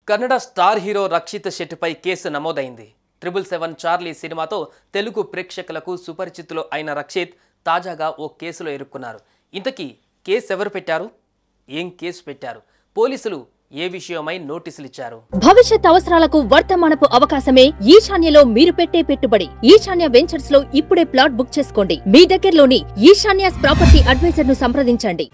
Kannada star hero Rakshit శెట్టిపై కేసు నమోదైంది ట్రిపుల్ సెవెన్ చార్లీ సినిమాతో తెలుగు ప్రేక్షకులకు సుపరిచితులు అయిన రక్షిత్ తాజాగా ఓ కేసులో ఇరుక్కున్నారు ఇంతకీ కేసు ఎవరు పెట్టారు ఏం కేసు పెట్టారు పోలీసులు ఏ విషయమై నోటీసులు ఇచ్చారు భవిష్యత్ అవసరాలకు వర్తమానపు అవకాశమే ఈశాన్యలో మీరు పెట్టే పెట్టుబడి ఈశాన్య వెంచర్స్ లో ఇప్పుడే ప్లాట్ బుక్ చేసుకోండి మీ దగ్గరలోని ఈశాన్యాస్ ప్రాపర్టీ అడ్వైజర్ ను సంప్రదించండి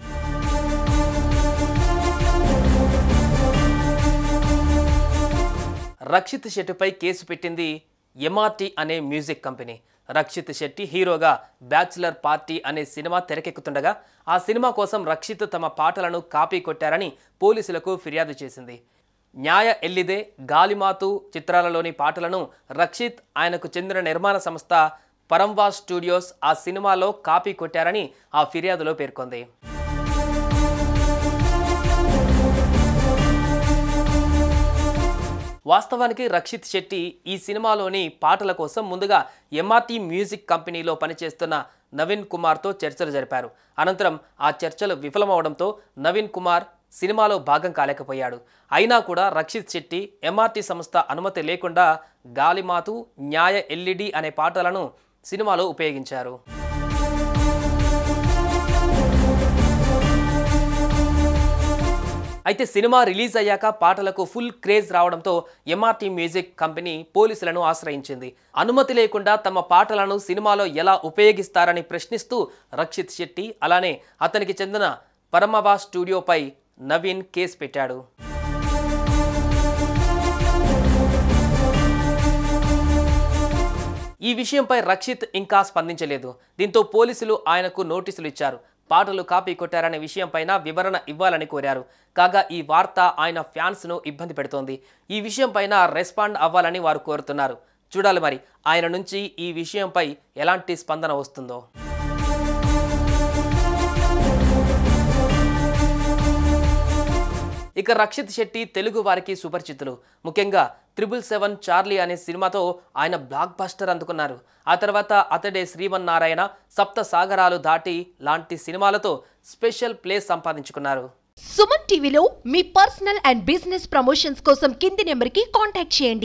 రక్షిత్ శెట్టిపై కేసు పెట్టింది ఎంఆర్టీ అనే మ్యూజిక్ కంపెనీ రక్షిత్ శెట్టి హీరోగా బ్యాచులర్ పార్టీ అనే సినిమా తెరకెక్కుతుండగా ఆ సినిమా కోసం రక్షిత్ తమ పాటలను కాపీ కొట్టారని పోలీసులకు ఫిర్యాదు చేసింది న్యాయ ఎల్లిదే గాలిమాతు చిత్రాలలోని పాటలను రక్షిత్ ఆయనకు చెందిన నిర్మాణ సంస్థ పరంవా స్టూడియోస్ ఆ సినిమాలో కాపీ కొట్టారని ఆ ఫిర్యాదులో పేర్కొంది వాస్తవానికి రక్షిత్ శెట్టి ఈ సినిమాలోని పాటల కోసం ముందుగా ఎంఆర్టీ మ్యూజిక్ కంపెనీలో పనిచేస్తున్న నవీన్ కుమార్తో చర్చలు జరిపారు అనంతరం ఆ చర్చలు విఫలమవడంతో నవీన్ కుమార్ సినిమాలో భాగం కాలేకపోయాడు అయినా కూడా రక్షిత్ శెట్టి ఎంఆర్టీ సంస్థ అనుమతి లేకుండా గాలిమాతు న్యాయ ఎల్ఈడి అనే పాటలను సినిమాలో ఉపయోగించారు అయితే సినిమా రిలీజ్ అయ్యాక పాటలకు ఫుల్ క్రేజ్ రావడంతో ఎంఆర్టీ మ్యూజిక్ కంపెనీ పోలీసులను ఆశ్రయించింది అనుమతి లేకుండా తమ పాటలను సినిమాలో ఎలా ఉపయోగిస్తారని ప్రశ్నిస్తూ రక్షిత్ శెట్టి అలానే అతనికి చెందిన పరమవా స్టూడియోపై నవీన్ కేసు పెట్టాడు ఈ విషయంపై రక్షిత్ ఇంకా స్పందించలేదు దీంతో పోలీసులు ఆయనకు నోటీసులు ఇచ్చారు పాటలు కాపీ కొట్టారనే విషయంపైన వివరణ ఇవ్వాలని కోరారు కాగా ఈ వార్త ఆయన ఫ్యాన్స్ను ఇబ్బంది పెడుతోంది ఈ విషయంపైన రెస్పాండ్ అవ్వాలని వారు కోరుతున్నారు చూడాలి మరి ఆయన నుంచి ఈ విషయంపై ఎలాంటి స్పందన వస్తుందో ఇక రక్షిత్ శెట్టి తెలుగు వారికి సుపరిచితులు ముఖ్యంగా త్రిబుల్ సెవెన్ చార్లీ అనే సినిమాతో ఆయన బ్లాక్ బస్టర్ అందుకున్నారు ఆ తర్వాత అతడే శ్రీమన్నారాయణ సప్త సాగరాలు దాటి లాంటి సినిమాలతో స్పెషల్ ప్లేస్ సంపాదించుకున్నారు సుమన్ టీవీలో మీ పర్సనల్ అండ్ బిజినెస్ ప్రమోషన్స్ కోసం కింది నెంబర్కి కాంటాక్ట్ చేయండి